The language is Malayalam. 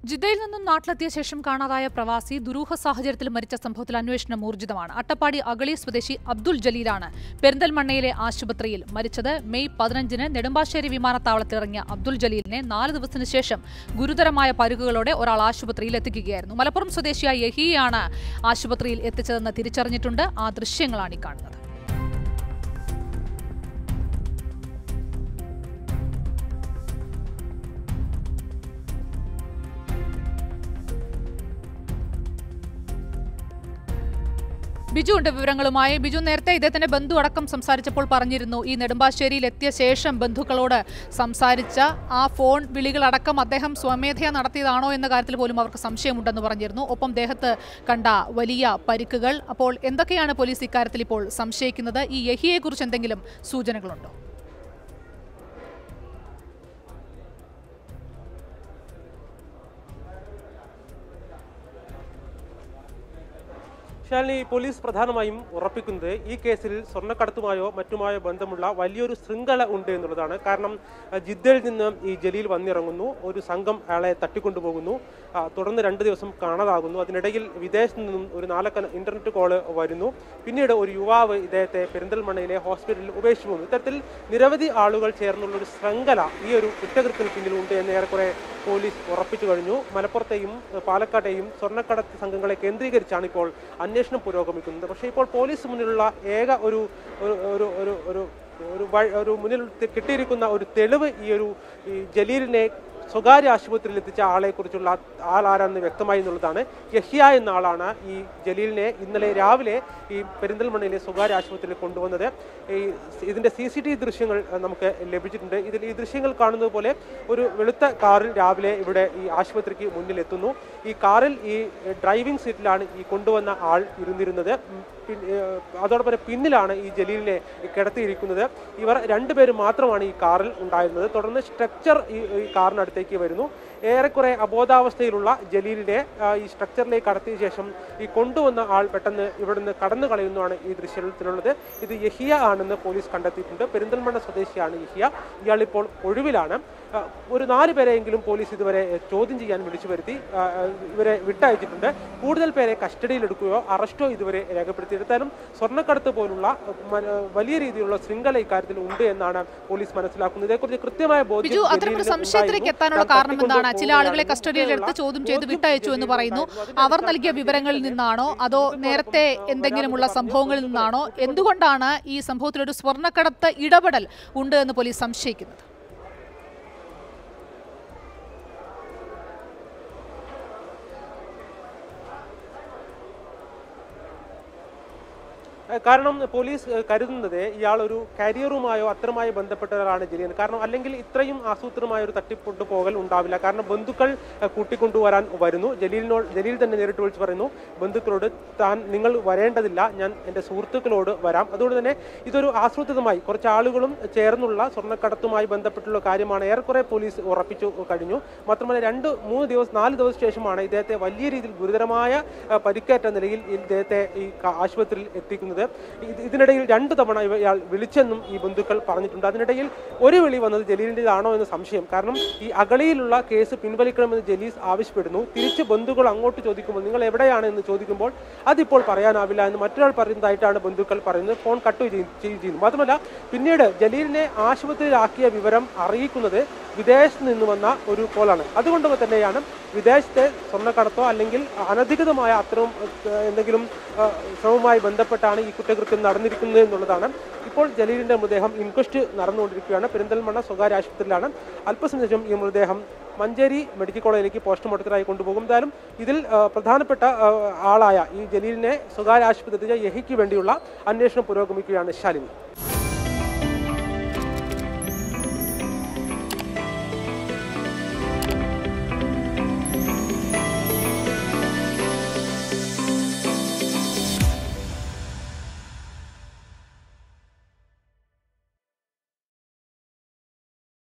ജിദ്ദയിൽ നിന്നും നാട്ടിലെത്തിയ ശേഷം കാണാതായ പ്രവാസി ദുരൂഹ സാഹചര്യത്തിൽ മരിച്ച സംഭവത്തിൽ അന്വേഷണം ഊർജിതമാണ് അട്ടപ്പാടി അഗളി സ്വദേശി അബ്ദുൾ ജലീലാണ് പെരിന്തൽമണ്ണയിലെ ആശുപത്രിയിൽ മരിച്ചത് മെയ് പതിനഞ്ചിന് നെടുമ്പാശ്ശേരി വിമാനത്താവളത്തിൽ ഇറങ്ങിയ അബ്ദുൾ ജലീലിനെ നാല് ദിവസത്തിനു ശേഷം ഗുരുതരമായ പരുക്കുകളോടെ ഒരാൾ ആശുപത്രിയിൽ എത്തിക്കുകയായിരുന്നു മലപ്പുറം സ്വദേശിയായ യഹിയാണ് ആശുപത്രിയിൽ എത്തിച്ചതെന്ന് തിരിച്ചറിഞ്ഞിട്ടുണ്ട് ആ ദൃശ്യങ്ങളാണ് ഈ കാണുന്നത് ബിജു ഉണ്ട് വിവരങ്ങളുമായി ബിജു നേരത്തെ ഇദ്ദേഹത്തിന്റെ ബന്ധു അടക്കം സംസാരിച്ചപ്പോൾ പറഞ്ഞിരുന്നു ഈ നെടുമ്പാശ്ശേരിയിൽ എത്തിയ ശേഷം ബന്ധുക്കളോട് സംസാരിച്ച ആ ഫോൺ വിളികളടക്കം അദ്ദേഹം സ്വമേധയാ നടത്തിയതാണോ എന്ന കാര്യത്തിൽ പോലും അവർക്ക് സംശയമുണ്ടെന്ന് പറഞ്ഞിരുന്നു ഒപ്പം ദേഹത്ത് കണ്ട വലിയ പരിക്കുകൾ അപ്പോൾ എന്തൊക്കെയാണ് പോലീസ് ഇക്കാര്യത്തിൽ ഇപ്പോൾ സംശയിക്കുന്നത് ഈ യഹിയെക്കുറിച്ച് എന്തെങ്കിലും സൂചനകളുണ്ടോ ശാലിനി പോലീസ് പ്രധാനമായും ഉറപ്പിക്കുന്നത് ഈ കേസിൽ സ്വർണ്ണക്കടത്തുമായോ മറ്റുമായോ ബന്ധമുള്ള വലിയൊരു ശൃംഖല ഉണ്ട് എന്നുള്ളതാണ് കാരണം അഹ് ജിദ്ദയിൽ നിന്ന് ഈ ജലീൽ വന്നിറങ്ങുന്നു ഒരു സംഘം അയാളെ തട്ടിക്കൊണ്ടുപോകുന്നു ആ, തുടർന്ന് രണ്ട് ദിവസം കാണാതാകുന്നു അതിനിടയിൽ വിദേശത്ത് നിന്നും ഒരു നാലക്ക ഇന്റർനെറ്റ് കോള് വരുന്നു പിന്നീട് ഒരു യുവാവ് ഇദ്ദേഹത്തെ പെരിന്തൽമണ്ണയിലെ ഹോസ്പിറ്റലിൽ ഉപേക്ഷിച്ചു പോകുന്നു ഇത്തരത്തിൽ നിരവധി ആളുകൾ ചേർന്നുള്ള ഒരു ശൃംഖല ഈ ഒരു കുറ്റകൃത്യത്തിന് പിന്നിലുണ്ട് എന്ന് ഏറെക്കുറെ പോലീസ് ഉറപ്പിച്ചു കഴിഞ്ഞു മലപ്പുറത്തെയും ഏഹ്, പാലക്കാട്ടെയും സ്വർണ്ണക്കടത്ത് സംഘങ്ങളെ കേന്ദ്രീകരിച്ചാണ് ഇപ്പോൾ അന്വേഷണം പുരോഗമിക്കുന്നത് പക്ഷേ ഇപ്പോൾ പോലീസ് മുന്നിലുള്ള ഏക ഒരു ഒരു ഒരു ഒരു ഒരു ഒരു വഴ- ഒരു മുന്നിൽ തി- കിട്ടിയിരിക്കുന്ന ഒരു തെളിവ് ഈ ഒരു ഈ ജലീലിനെ സ്വകാര്യ ആശുപത്രിയിൽ എത്തിച്ച ആളെ കുറിച്ചുള്ള ആൾ ആരാണെന്ന് വ്യക്തമായി എന്നുള്ളതാണ് യഹിയ എന്ന ആളാണ് ഈ ജലീലിനെ ഇന്നലെ രാവിലെ ഈ പെരിന്തൽമണ്ണയിലെ സ്വകാര്യ ആശുപത്രിയിൽ കൊണ്ടുവന്നത് ഈ ഇതിന്റെ സി സി ടി വി ദൃശ്യങ്ങൾ അഹ്, നമുക്ക് ലഭിച്ചിട്ടുണ്ട് ഇതിൽ ഈ ദൃശ്യങ്ങൾ കാണുന്നത് പോലെ ഒരു വെളുത്ത കാറിൽ രാവിലെ ഇവിടെ ഈ ആശുപത്രിക്ക് മുന്നിൽ എത്തുന്നു ഈ കാറിൽ ഈ ഡ്രൈവിംഗ് സീറ്റിലാണ് ഈ കൊണ്ടുവന്ന ആൾ ഇരുന്നിരുന്നത് ഉം, പിൻ- ഏഹ്, അതോടൊപ്പം തന്നെ പിന്നിലാണ് ഈ ജലീലിനെ കിടത്തിയിരിക്കുന്നത് ഇവർ രണ്ടുപേരും മാത്രമാണ് ഈ കാറിൽ ഉണ്ടായിരുന്നത് തുടർന്ന് സ്ട്രക്ചർ ഈ ഈ കാറിനടുത്തേക്ക് വരുന്നു ഏറെക്കുറെ അബോധാവസ്ഥയിലുള്ള ജലീലിനെ ആ, ഈ സ്ട്രക്ചറിലേക്ക് കടത്തിയ ശേഷം ഈ കൊണ്ടുവന്ന ആൾ പെട്ടെന്ന് ഇവിടുന്ന് കടന്നു കളയുന്നതാണ് ഈ ദൃശ്യത്തിലുള്ളത് ഇത് യഹിയ ആണെന്ന് പോലീസ് കണ്ടെത്തിയിട്ടുണ്ട് പെരിന്തൽമണ്ണ സ്വദേശിയാണ് യഹിയ ഇയാൾ ഇപ്പോൾ ഒഴിവിലാണ് ആ, ഒരു നാല് പേരെയെങ്കിലും പോലീസ് ഇതുവരെ എ, ചോദ്യം ചെയ്യാൻ വിളിച്ചു വരുത്തി ആ, ആ, ഇവരെ വിട്ടയച്ചിട്ടുണ്ട് കൂടുതൽ പേരെ കസ്റ്റഡിയിലെടുക്കുകയോ അറസ്റ്റോ ഇതുവരെ രേഖപ്പെടുത്തിയെടുത്താലും സ്വർണ്ണക്കടത്ത് പോലുള്ള അ, മ- വലിയ രീതിയിലുള്ള ശൃംഖല ഇക്കാര്യത്തിൽ ഉണ്ട് എന്നാണ് പോലീസ് മനസ്സിലാക്കുന്നത് ഇതേക്കുറിച്ച് കൃത്യമായ ബോധ്യം ബിജു അത്തരമൊരു ജലീലിന് സംശയത്തിലേക്ക് ഉണ്ടായിരുന്നു. എത്താനുള്ള താൻ കാരണം എന്താണ് ചില ആളുകളെ തട്ടിക്കൊണ്ടുപോവുകയാണെന്നും കസ്റ്റഡിയിലെടുത്ത് ചോദ്യം ചെയ്ത് ബോധ്യം വിട്ടയച്ചു എന്ന് പറയുന്നു ജലീലിനുണ്ടായിരുന്നു. അവർ അതിന്റെ നൽകിയ വിവരങ്ങളിൽ അടിസ്ഥാനത്തിൽ നിന്നാണോ അതോ നേരത്തെ എന്തെങ്കിലുമുള്ള സംഭവങ്ങളിൽ നിന്നാണോ എന്തുകൊണ്ടാണ് ഈ സംഭവത്തിലൊരു സ്വർണ്ണക്കടത്ത് ഇടപെടൽ ഉണ്ട് എന്ന് പോലീസ് സംശയിക്കുന്നത് ഏഹ് കാരണം പോലീസ് ഏഹ് കരുതുന്നത് ഇയാൾ ഒരു കരിയറുമായോ അത്തരമായി ബന്ധപ്പെട്ടവരാണ് ജലീൽ കാരണം അല്ലെങ്കിൽ ഇത്രയും ആസൂത്രിതമായ ഒരു തട്ടിപ്പൊട്ട് പോകൽ ഉണ്ടാവില്ല കാരണം ബന്ധുക്കൾ ഏഹ് കൂട്ടിക്കൊണ്ടുവരാൻ വരുന്നു ജലീലിനോട് ജലീൽ തന്നെ നേരിട്ട് വിളിച്ച് പറയുന്നു ബന്ധുക്കളോട് താൻ നിങ്ങൾ വരേണ്ടതില്ല ഞാൻ എൻ്റെ സുഹൃത്തുക്കളോട് വരാം അതുകൊണ്ട് തന്നെ ഇതൊരു ആസൂത്രിതമായി കുറച്ച് ആളുകളും ചേർന്നുള്ള സ്വർണ്ണക്കടത്തുമായി ബന്ധപ്പെട്ടുള്ള കാര്യമാണ് ഏറെക്കുറെ പോലീസ് ഉറപ്പിച്ചു കഴിഞ്ഞു മാത്രമല്ല രണ്ട് മൂന്ന് ദിവസം നാല് ദിവസം ശേഷമാണ് ഇദ്ദേഹത്തെ വലിയ രീതിയിൽ ഗുരുതരമായ ഏഹ് പരിക്കേറ്റ നിലയിൽ ഇദ്ദേഹത്തെ ഈ ക- ആശുപത്രിയിൽ എത്തിക്കുന്നത് ഇത് ഇതിനിടയിൽ രണ്ടു തവണ ഇവ- ഇയാൾ വിളിച്ചെന്നും ഈ ബന്ധുക്കൾ പറഞ്ഞിട്ടുണ്ട് അതിനിടയിൽ ഒരു വിളി വന്നത് ജലീലിൻ്റെതാണോ എന്ന് സംശയം കാരണം ഈ അഗളിയിലുള്ള കേസ് പിൻവലിക്കണമെന്ന് ജലീസ് ആവശ്യപ്പെടുന്നു തിരിച്ച് ബന്ധുക്കൾ അങ്ങോട്ട് ചോദിക്കുമ്പോൾ നിങ്ങൾ എവിടെയാണ് എന്ന് ചോദിക്കുമ്പോൾ അതിപ്പോൾ പറയാനാവില്ല എന്ന് മറ്റൊരാൾ പറയുന്നതായിട്ടാണ് ബന്ധുക്കൾ പറയുന്നത് ഫോൺ കട്ട് ചെയ്യും- ചെയ്യും ചെയ്യുന്നു മാത്രമല്ല പിന്നീട് ജലീലിനെ ആശുപത്രിയിലാക്കിയ വിവരം അറിയിക്കുന്നത് വിദേശത്ത് നിന്ന് വന്ന ഒരു കോളാണ് അതുകൊണ്ട് തന്നെയാണ് വിദേശത്തെ സ്വർണ്ണക്കടത്തോ അല്ലെങ്കിൽ അനധികൃതമായ അത്തരം ഏഹ്, എന്തെങ്കിലും ഏഹ്, ശ്രമവുമായി ബന്ധപ്പെട്ടാണ് ഈ കുറ്റകൃത്യം നടന്നിരിക്കുന്നത് എന്നുള്ളതാണ് ഇപ്പോൾ ജലീലിന്റെ മൃതദേഹം ഇൻക്വസ്റ്റ് നടന്നുകൊണ്ടിരിക്കുകയാണ് പെരിന്തൽമണ്ണ സ്വകാര്യ ആശുപത്രിയിലാണ് അല്പസമയം ശേഷം ഈ മൃതദേഹം മഞ്ചേരി മെഡിക്കൽ കോളേജിലേക്ക് പോസ്റ്റ്മോർട്ടത്തിനായി കൊണ്ടുപോകും എന്തായാലും ഇതിൽ ഏഹ്, പ്രധാനപ്പെട്ട ഏഹ്, ആളായ ഈ ജലീലിനെ സ്വകാര്യ ആശുപത്രി എത്തിച്ച യഹിക്ക് വേണ്ടിയുള്ള അന്വേഷണം പുരോഗമിക്കുകയാണ് ശാലിനി